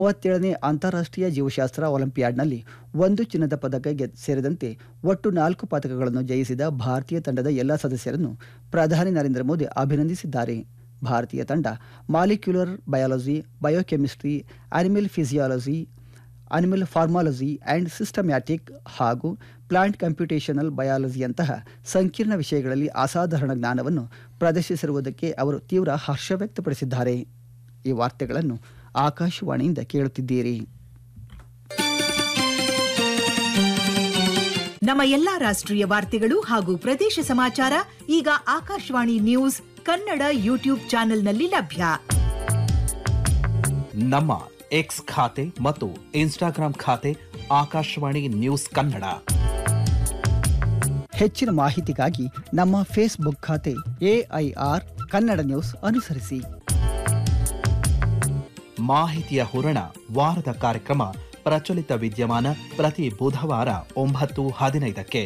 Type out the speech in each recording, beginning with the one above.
ಮೂವತ್ತೇಳನೇ ಅಂತಾರಾಷ್ಟ್ರೀಯ ಜೀವಶಾಸ್ತ್ರ ಒಲಿಂಪಿಯಾಡ್ನಲ್ಲಿ ಒಂದು ಚಿನ್ನದ ಪದಕ ಗೆ- ಸೇರಿದಂತೆ ಒಟ್ಟು ನಾಲ್ಕು ಪದಕಗಳನ್ನು ಜಯಿಸಿದ ಭಾರತೀಯ ತಂಡದ ಎಲ್ಲ ಸದಸ್ಯರನ್ನು ಪ್ರಧಾನಿ ನರೇಂದ್ರ ಮೋದಿ ಅಭಿನಂದಿಸಿದ್ದಾರೆ ಭಾರತೀಯ ತಂಡ molecular biology biochemistry animal physiology animal pharmacology and systematic ಹಾಗೂ ಪ್ಲಾಂಟ್ ಕಂಪ್ಯೂಟೇಷನಲ್ ಬಯಾಲಜಿಯಂತಹ ಸಂಕೀರ್ಣ ವಿಷಯಗಳಲ್ಲಿ ಅಸಾಧಾರಣ ಜ್ಞಾನವನ್ನು ಪ್ರದರ್ಶಿಸಿರುವುದಕ್ಕೆ ಅವರು ತೀವ್ರ ಹರ್ಷ ವ್ಯಕ್ತಪಡಿಸಿದ್ದಾರೆ ಈ ವಾರ್ತೆಗಳನ್ನು ಆಕಾಶವಾಣಿಯಿಂದ ಕೇಳುತ್ತಿದ್ದೀರಿ ನಮ್ಮ ಎಲ್ಲಾ ರಾಷ್ಟ್ರೀಯ ವಾರ್ತೆಗಳು ಹಾಗೂ ಪ್ರದೇಶ ಸಮಾಚಾರ ಈಗ ಆಕಾಶವಾಣಿ ನ್ಯೂಸ್ ಕನ್ನಡ ಯೂಟ್ಯೂಬ್ ಚಾನೆಲ್ನಲ್ಲಿ ಲಭ್ಯ ನಮ್ಮ ಎಕ್ಸ್ ಖಾತೆ ಮತ್ತು ಇನ್ಸ್ಟಾಗ್ರಾಂ ಖಾತೆ ಆಕಾಶವಾಣಿ ನ್ಯೂಸ್ ಕನ್ನಡ ಹೆಚ್ಚಿನ ಮಾಹಿತಿಗಾಗಿ ನಮ್ಮ ಫೇಸ್ಬುಕ್ ಖಾತೆ ಎಐಆರ್ ಕನ್ನಡ ನ್ಯೂಸ್ ಅನುಸರಿಸಿ ಮಾಹಿತಿಯ ಹೂರಣ ವಾರದ ಕಾರ್ಯಕ್ರಮ ಪ್ರಚಲಿತ ವಿದ್ಯಮಾನ ಪ್ರತಿ ಬುಧವಾರ ಒಂಬತ್ತು ಹದಿನೈದಕ್ಕೆ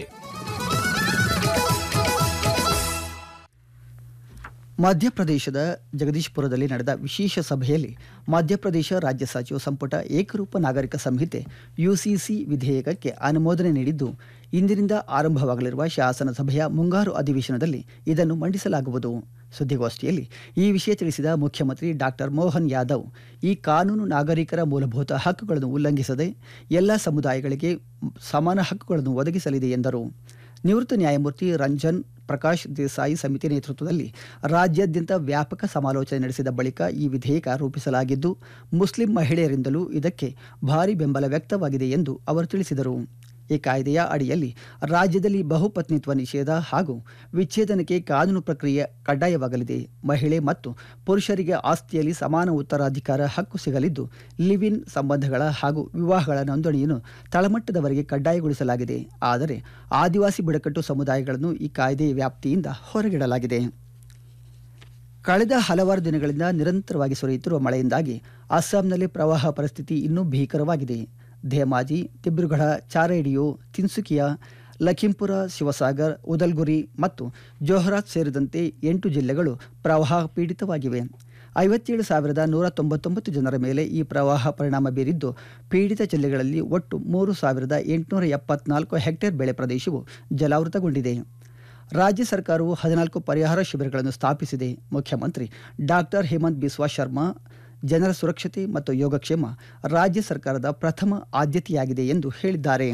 ಮಧ್ಯಪ್ರದೇಶದ ಜಗದೀಶ್ಪುರದಲ್ಲಿ ನಡೆದ ವಿಶೇಷ ಸಭೆಯಲ್ಲಿ ಮಧ್ಯಪ್ರದೇಶ ರಾಜ್ಯ ಸಚಿವ ಸಂಪುಟ ಏಕರೂಪ ನಾಗರಿಕ ಸಂಹಿತೆ ಯುಸಿಸಿ ವಿಧೇಯಕಕ್ಕೆ ಅನುಮೋದನೆ ನೀಡಿದ್ದು ಇಂದಿನಿಂದ ಆರಂಭವಾಗಲಿರುವ ಶಾಸನಸಭೆಯ ಮುಂಗಾರು ಅಧಿವೇಶನದಲ್ಲಿ ಇದನ್ನು ಮಂಡಿಸಲಾಗುವುದು ಸುದ್ದಿಗೋಷ್ಠಿಯಲ್ಲಿ ಈ ವಿಷಯ ತಿಳಿಸಿದ ಮುಖ್ಯಮಂತ್ರಿ ಡಾಕ್ಟರ್ ಮೋಹನ್ ಯಾದವ್ ಈ ಕಾನೂನು ನಾಗರಿಕರ ಮೂಲಭೂತ ಹಕ್ಕುಗಳನ್ನು ಉಲ್ಲಂಘಿಸದೆ ಎಲ್ಲ ಸಮುದಾಯಗಳಿಗೆ ಸಮಾನ ಹಕ್ಕುಗಳನ್ನು ಒದಗಿಸಲಿದೆ ಎಂದರು ನಿವೃತ್ತ ನ್ಯಾಯಮೂರ್ತಿ ರಂಜನ್ ಪ್ರಕಾಶ್ ದೇಸಾಯಿ ಸಮಿತಿ ನೇತೃತ್ವದಲ್ಲಿ ರಾಜ್ಯಾದ್ಯಂತ ವ್ಯಾಪಕ ಸಮಾಲೋಚನೆ ನಡೆಸಿದ ಬಳಿಕ ಈ ವಿಧೇಯಕ ರೂಪಿಸಲಾಗಿದ್ದು ಮುಸ್ಲಿಂ ಮಹಿಳೆಯರಿಂದಲೂ ಇದಕ್ಕೆ ಭಾರಿ ಬೆಂಬಲ ವ್ಯಕ್ತವಾಗಿದೆ ಎಂದು ಅವರು ತಿಳಿಸಿದರು ಈ ಕಾಯ್ದೆಯ ಅಡಿಯಲ್ಲಿ ರಾಜ್ಯದಲ್ಲಿ ಬಹುಪತ್ನಿತ್ವ ನಿಷೇಧ ಹಾಗೂ ವಿಚ್ಛೇದನಕ್ಕೆ ಕಾನೂನು ಪ್ರಕ್ರಿಯೆ ಕಡ್ಡಾಯವಾಗಲಿದೆ ಮಹಿಳೆ ಮತ್ತು ಪುರುಷರಿಗೆ ಆಸ್ತಿಯಲ್ಲಿ ಸಮಾನ ಉತ್ತರಾಧಿಕಾರ ಹಕ್ಕು ಸಿಗಲಿದ್ದು ಲಿವ್ ಇನ್ ಸಂಬಂಧಗಳ ಹಾಗೂ ವಿವಾಹಗಳ ನೋಂದಣಿಯನ್ನು ತಳಮಟ್ಟದವರೆಗೆ ಕಡ್ಡಾಯಗೊಳಿಸಲಾಗಿದೆ ಆದರೆ ಆದಿವಾಸಿ ಬುಡಕಟ್ಟು ಸಮುದಾಯಗಳನ್ನು ಈ ಕಾಯ್ದೆಯ ವ್ಯಾಪ್ತಿಯಿಂದ ಹೊರಗಿಡಲಾಗಿದೆ ಕಳೆದ ಹಲವಾರು ದಿನಗಳಿಂದ ನಿರಂತರವಾಗಿ ಸುರಿಯುತ್ತಿರುವ ಮಳೆಯಿಂದಾಗಿ ಅಸ್ಸಾಂನಲ್ಲಿ ಪ್ರವಾಹ ಪರಿಸ್ಥಿತಿ ಇನ್ನೂ ಭೀಕರವಾಗಿದೆ ಧೇಮಾಜಿ ದಿಬ್ರುಗಢ ಚಾರೇಡಿಯೋ ತಿನ್ಸುಕಿಯಾ ಲಖೀಂಪುರ ಶಿವಸಾಗರ್ ಉದಲ್ಗುರಿ ಮತ್ತು ಜೋಹರಾತ್ ಸೇರಿದಂತೆ ಎಂಟು ಜಿಲ್ಲೆಗಳು ಪ್ರವಾಹ ಪೀಡಿತವಾಗಿವೆ ಐವತ್ತೇಳು ಸಾವಿರದ ನೂರ ತೊಂಬತ್ತೊಂಬತ್ತು ಜನರ ಮೇಲೆ ಈ ಪ್ರವಾಹ ಪರಿಣಾಮ ಬೀರಿದ್ದು ಪೀಡಿತ ಜಿಲ್ಲೆಗಳಲ್ಲಿ ಒಟ್ಟು ಮೂರು ಸಾವಿರದ ಎಂಟುನೂರ ಎಪ್ಪತ್ನಾಲ್ಕು ಹೆಕ್ಟೇರ್ ಬೆಳೆ ಪ್ರದೇಶವು ಜಲಾವೃತಗೊಂಡಿದೆ ರಾಜ್ಯ ಸರ್ಕಾರವು ಹದಿನಾಲ್ಕು ಪರಿಹಾರ ಶಿಬಿರಗಳನ್ನು ಸ್ಥಾಪಿಸಿದೆ ಮುಖ್ಯಮಂತ್ರಿ ಡಾಕ್ಟರ್ ಹೇಮಂತ್ ಬಿಸ್ವಾ ಶರ್ಮಾ ಜನರ ಸುರಕ್ಷತೆ ಮತ್ತು ಯೋಗಕ್ಷೇಮ ರಾಜ್ಯ ಸರ್ಕಾರದ ಪ್ರಥಮ ಆದ್ಯತೆಯಾಗಿದೆ ಎಂದು ಹೇಳಿದ್ದಾರೆ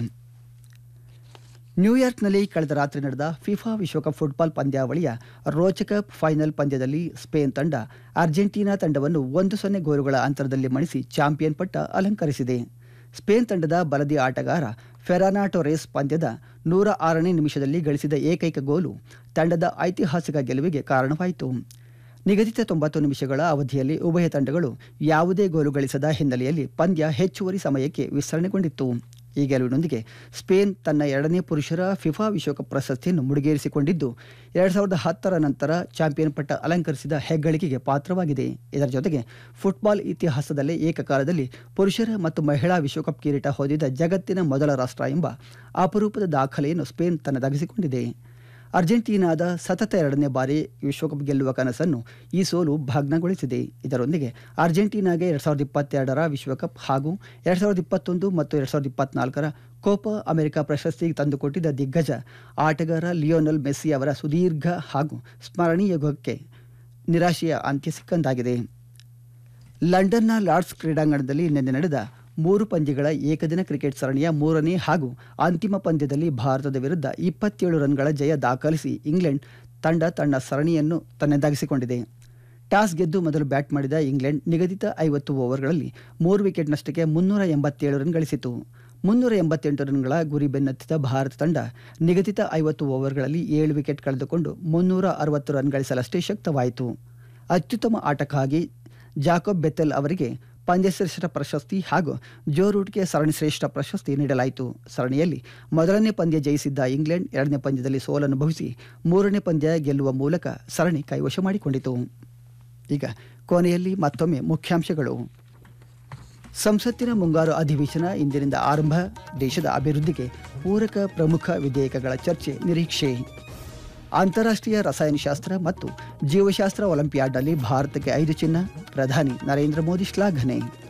ನ್ಯೂಯಾರ್ಕ್ನಲ್ಲಿ ಕಳೆದ ರಾತ್ರಿ ನಡೆದ ಫಿಫಾ ವಿಶ್ವಕಪ್ ಫುಟ್ಬಾಲ್ ಪಂದ್ಯಾವಳಿಯ ರೋಚಕ ಫೈನಲ್ ಪಂದ್ಯದಲ್ಲಿ ಸ್ಪೇನ್ ತಂಡ ಅರ್ಜೆಂಟೀನಾ ತಂಡವನ್ನು ಒಂದು ಸೊನ್ನೆ ಗೋಲುಗಳ ಅಂತರದಲ್ಲಿ ಮಣಿಸಿ ಚಾಂಪಿಯನ್ ಪಟ್ಟ ಅಲಂಕರಿಸಿದೆ ಸ್ಪೇನ್ ತಂಡದ ಬಲದಿ ಆಟಗಾರ ಫೆರಾನಾ ಟೊರೆಸ್ ಪಂದ್ಯದ ನೂರ ಆರನೇ ನಿಮಿಷದಲ್ಲಿ ಗಳಿಸಿದ ಏಕೈಕ ಗೋಲು ತಂಡದ ಐತಿಹಾಸಿಕ ಗೆಲುವಿಗೆ ಕಾರಣವಾಯಿತು ನಿಗದಿತ ತೊಂಬತ್ತು ನಿಮಿಷಗಳ ಅವಧಿಯಲ್ಲಿ ಉಭಯ ತಂಡಗಳು ಯಾವುದೇ ಗೋಲು ಗಳಿಸದ ಹಿನ್ನೆಲೆಯಲ್ಲಿ ಪಂದ್ಯ ಹೆಚ್ಚುವರಿ ಸಮಯಕ್ಕೆ ವಿಸ್ತರಣೆಗೊಂಡಿತ್ತು ಈ ಗೆಲುವಿನೊಂದಿಗೆ ಸ್ಪೇನ್ ತನ್ನ ಎರಡನೇ ಪುರುಷರ ಫಿಫಾ ವಿಶ್ವಕಪ್ ಪ್ರಶಸ್ತಿಯನ್ನು ಮುಡಿಗೇರಿಸಿಕೊಂಡಿದ್ದು ಎರಡು ಸಾವಿರದ ಹತ್ತರ ನಂತರ ಚಾಂಪಿಯನ್ ಪಟ್ಟ ಅಲಂಕರಿಸಿದ ಹೆಗ್ಗಳಿಕೆಗೆ ಪಾತ್ರವಾಗಿದೆ ಇದರ ಜೊತೆಗೆ ಫುಟ್ಬಾಲ್ ಇತಿಹಾಸದಲ್ಲೇ ಏಕಕಾಲದಲ್ಲಿ ಪುರುಷರ ಮತ್ತು ಮಹಿಳಾ ವಿಶ್ವಕಪ್ ಕಿರೀಟ ಹೊಂದಿದ ಜಗತ್ತಿನ ಮೊದಲ ರಾಷ್ಟ್ರ ಎಂಬ ಅಪರೂಪದ ದಾಖಲೆಯನ್ನು ಸ್ಪೇನ್ ತನ್ನದಾಗಿಸಿಕೊಂಡಿದೆ ಅರ್ಜೆಂಟೀನಾದ ಸತತ ಎರಡನೇ ಬಾರಿ ವಿಶ್ವಕಪ್ ಗೆಲ್ಲುವ ಕನಸನ್ನು ಈ ಸೋಲು ಭಗ್ನಗೊಳಿಸಿದೆ ಇದರೊಂದಿಗೆ ಅರ್ಜೆಂಟೀನಾಗೆ ಎರಡು ಸಾವಿರದ ಇಪ್ಪತ್ತೆರಡರ ವಿಶ್ವಕಪ್ ಹಾಗೂ ಎರಡು ಸಾವಿರದ ಇಪ್ಪತ್ತೊಂದು ಮತ್ತು ಎರಡು ಸಾವಿರದ ಇಪ್ಪತ್ನಾಲ್ಕರ ಕೋಪಾ ಅಮೆರಿಕ ಪ್ರಶಸ್ತಿ ತಂದುಕೊಟ್ಟಿದ್ದ ದಿಗ್ಗಜ ಆಟಗಾರ ಲಿಯೋನಲ್ ಮೆಸ್ಸಿ ಅವರ ಸುದೀರ್ಘ ಹಾಗೂ ಸ್ಮರಣೀಯ ಯುಗಕ್ಕೆ ನಿರಾಶೆಯ ಅಂತ್ಯ ಸಿಕ್ಕಂದಾಗಿದೆ ಲಂಡನ್ನ ಲಾರ್ಡ್ಸ್ ಕ್ರೀಡಾಂಗಣದಲ್ಲಿ ನಿನ್ನೆ ನಡೆದ ಮೂರು ಪಂದ್ಯಗಳ ಏಕದಿನ ಕ್ರಿಕೆಟ್ ಸರಣಿಯ ಮೂರನೇ ಹಾಗೂ ಅಂತಿಮ ಪಂದ್ಯದಲ್ಲಿ ಭಾರತದ ವಿರುದ್ಧ ಇಪ್ಪತ್ತೇಳು ರನ್ಗಳ ಜಯ ದಾಖಲಿಸಿ ಇಂಗ್ಲೆಂಡ್ ತಂಡ ತನ್ನ ಸರಣಿಯನ್ನು ತನ್ನದಾಗಿಸಿಕೊಂಡಿದೆ ಟಾಸ್ ಗೆದ್ದು ಮೊದಲು ಬ್ಯಾಟ್ ಮಾಡಿದ ಇಂಗ್ಲೆಂಡ್ ನಿಗದಿತ ಐವತ್ತು ಓವರ್ಗಳಲ್ಲಿ ಮೂರು ವಿಕೆಟ್ ನಷ್ಟಕ್ಕೆ ಮುನ್ನೂರ ಎಂಬತ್ತೇಳು ರನ್ ಗಳಿಸಿತು ಮುನ್ನೂರ ಎಂಬತ್ತೆಂಟು ರನ್ಗಳ ಗುರಿ ಬೆನ್ನತ್ತಿದ ಭಾರತ ತಂಡ ನಿಗದಿತ ಐವತ್ತು ಓವರ್ಗಳಲ್ಲಿ ಏಳು ವಿಕೆಟ್ ಕಳೆದುಕೊಂಡು ಮುನ್ನೂರ ಅರವತ್ತು ರನ್ ಗಳಿಸಲಷ್ಟೇ ಶಕ್ತವಾಯಿತು ಅತ್ಯುತ್ತಮ ಆಟಕ್ಕಾಗಿ ಜಾಕೋಬ್ ಬೆತೆಲ್ ಅವರಿಗೆ ಪಂದ್ಯಶ್ರೇಷ್ಠ ಪ್ರಶಸ್ತಿ ಹಾಗೂ ಜೋ ರೂಟ್ಗೆ ಸರಣಿ ಶ್ರೇಷ್ಠ ಪ್ರಶಸ್ತಿ ನೀಡಲಾಯಿತು ಸರಣಿಯಲ್ಲಿ ಮೊದಲನೇ ಪಂದ್ಯ ಜಯಿಸಿದ್ದ ಇಂಗ್ಲೆಂಡ್ ಎರಡನೇ ಪಂದ್ಯದಲ್ಲಿ ಸೋಲನುಭವಿಸಿ ಮೂರನೇ ಪಂದ್ಯ ಗೆಲ್ಲುವ ಮೂಲಕ ಸರಣಿ ಕೈವಶ ಮಾಡಿಕೊಂಡಿತು ಈಗ ಕೊನೆಯಲ್ಲಿ ಮತ್ತೊಮ್ಮೆ ಮುಖ್ಯಾಂಶಗಳು ಸಂಸತ್ತಿನ ಮುಂಗಾರು ಅಧಿವೇಶನ ಇಂದಿನಿಂದ ಆರಂಭ ದೇಶದ ಅಭಿವೃದ್ಧಿಗೆ ಪೂರಕ ಪ್ರಮುಖ ವಿಧೇಯಕಗಳ ಚರ್ಚೆ ನಿರೀಕ್ಷೆ ಅಂತಾರಾಷ್ಟ್ರೀಯ ರಸಾಯನಶಾಸ್ತ್ರ ಮತ್ತು ಜೀವಶಾಸ್ತ್ರ ಒಲಿಂಪಿಯಾಡ್ನಲ್ಲಿ ಭಾರತಕ್ಕೆ ಐದು ಚಿನ್ನ ಪ್ರಧಾನಿ ನರೇಂದ್ರ ಮೋದಿ ಶ್ಲಾಘನೆ